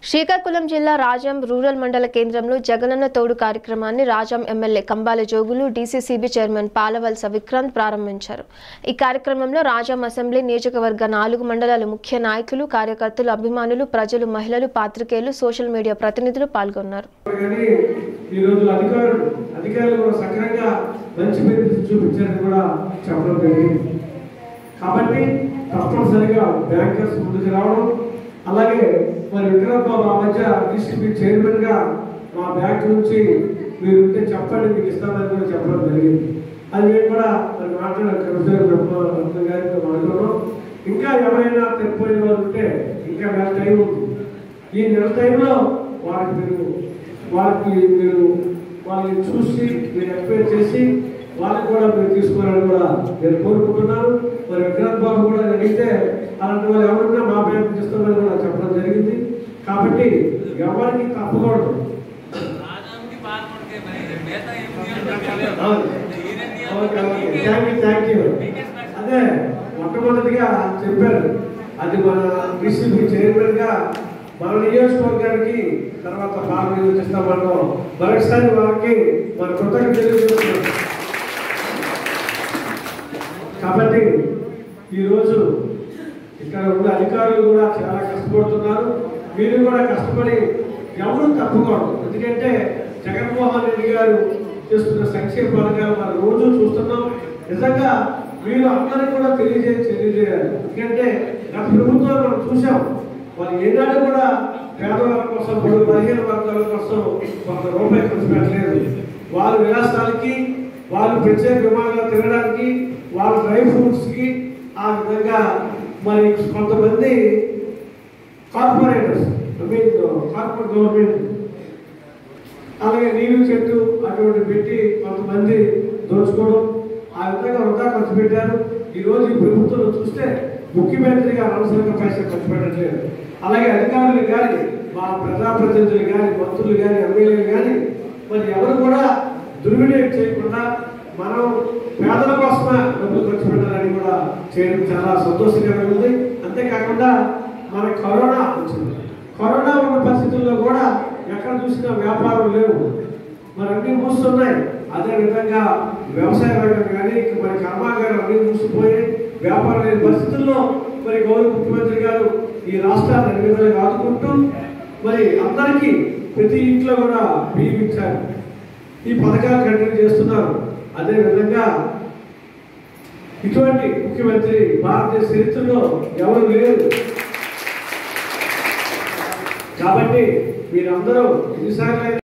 శ్రీకాకుళం జిల్లా రాజాం రూరల్ మండల కేంద్రంలో జగనన్న తోడు కార్యక్రమాన్ని Rajam MLA Kambala Jogulu DCCB chairman Palavalasa Vikranth ప్రారంభించారు ఈ కార్యక్రమంలో రాజాం అసెంబ్లీ నియోజకవర్గ నాలుగు మండలాల ముఖ్య నాయకులు కార్యకర్తలు అభిమానులు ప్రజలు మహిళలు పాత్రికేయులు సోషల్ మీడియా ప్రతినిధులు పాల్గొన్నారు కానీ ఈ రోజు అధికారులు అధికారులు కూడా సక్రమంగా మంచి పేరు చూపించారని కూడా చెప్పడం జరిగింది కాబట్టి తప్పనిసరిగా బ్యాంకర్స్ ముందుకు రావడం అలాగే మరి విక్రమ్ బాబు ఆ మధ్య డిస్ట్రిక్ట్ చైర్మన్ గా మా బ్యాంక్ నుంచి మీరు ఉంటే చెప్పండి మీకు ఇస్తామని కూడా చెప్పడం జరిగింది అది మేము కూడా మరి మాట్లాడారు కమిషనర్ రత్న గారితో మాట్లాడడం ఇంకా ఎవరైనా తెప్పిపోయిన వాళ్ళు ఉంటే ఇంకా నెల టైం ఉంది ఈ నెల టైంలో వాళ్ళకి మీరు వాళ్ళకి మీరు వాళ్ళని చూసి మీరు ఎంక్వైరీ చేసి వాళ్ళకి కూడా మీరు తీసుకోవాలని కూడా నేను కోరుకుంటున్నాను మరి విక్రాంత్ బాబు కూడా అడిగితే అలాంటి వాళ్ళు ఎవరున్నా మా బ్యాంక్ ఇస్తామని కూడా చెప్పడం జరిగింది కాబట్టి ఎవరికి తప్పకూడదు రాజాంకి పాల్గొంటే మరి మిగతా ఏం అవును. Okay, okay. Thank you, thank you. అదే మొట్టమొదటిగా చెప్పారు అది మన డిసిపి చైర్మన్ గా మన నియోజకవర్గానికి తర్వాత పార్లమెంట్ ఇస్తామన్నాం మరొకసారి వారికి మన కృతజ్ఞత తెలియజేస్తున్నాం కాబట్టి ఈరోజు ఇక్కడ ఉన్న అధికారులు కూడా చాలా కష్టపడుతున్నారు మీరు కూడా కష్టపడి ఎవరు తప్పకూడదు ఎందుకంటే జగన్మోహన్ రెడ్డి గారు చేస్తున్న సంక్షేమ పథకాలు మనం రోజు చూస్తున్నాం నిజంగా మీరు అందరికీ కూడా తెలియజే తెలియజేయాలి ఎందుకంటే గత ప్రభుత్వాలు మనం చూసాం వాళ్ళు ఏనాడు కూడా పేదవాళ్ళ కోసం బడుగు బలహీన వర్గాల కోసం కొంత రూపాయి ఖర్చు పెట్టలేదు వాళ్ళ విలాసాలకి వాళ్ళు ప్రత్యేక విమానాలు తినడానికి వాళ్ళ డ్రై ఫ్రూట్స్ కి ఆ విధంగా మరి కొంతమంది corporators I mean corporate government అలాగే నీరు చెట్టు అటువంటి పెట్టి కొంతమంది దోచుకోవడం ఆ విధంగా వృధా ఖర్చు పెట్టారు ఈ రోజు ఈ ప్రభుత్వంలో చూస్తే ముఖ్యమంత్రిగా అనవసరంగా పైసలు ఖర్చు పెట్టట్లేదు అలాగే అధికారులు కానీ మా ప్రజాప్రతినిధులు కానీ మంత్రులు కానీ ఎమ్మెల్యేలు కానీ మరి ఎవరు కూడా దుర్వినియోగం చేయకుండా మనం పేదల కోసమే డబ్బులు ఖర్చు పెట్టాలని కూడా చేయడం చాలా సంతోషకరంగా ఉంది అంతేకాకుండా మన కరోనా వచ్చింది కరోనా ఉన్న పరిస్థితుల్లో కూడా ఎక్కడ చూసినా వ్యాపారం లేవు మరి అన్ని మూస్తున్నాయి అదే విధంగా వ్యవసాయ రంగం కానీ ఇక మరి కర్మాగారం అన్ని మూసిపోయి వ్యాపారం లేని పరిస్థితుల్లో మరి గౌరవ ముఖ్యమంత్రి గారు ఈ రాష్ట్రాన్ని అన్ని విధాలుగా ఆదుకుంటూ మరి అందరికీ ప్రతి ఇంట్లో కూడా బియ్యం ఇచ్చారు ఈ పథకాలు కంటిన్యూ చేస్తున్నారు అదే విధంగా ఇటువంటి ముఖ్యమంత్రి భారతదేశ చరిత్రలో ఎవరు లేరు కాబట్టి మీరందరూ ఎన్నిసార్లు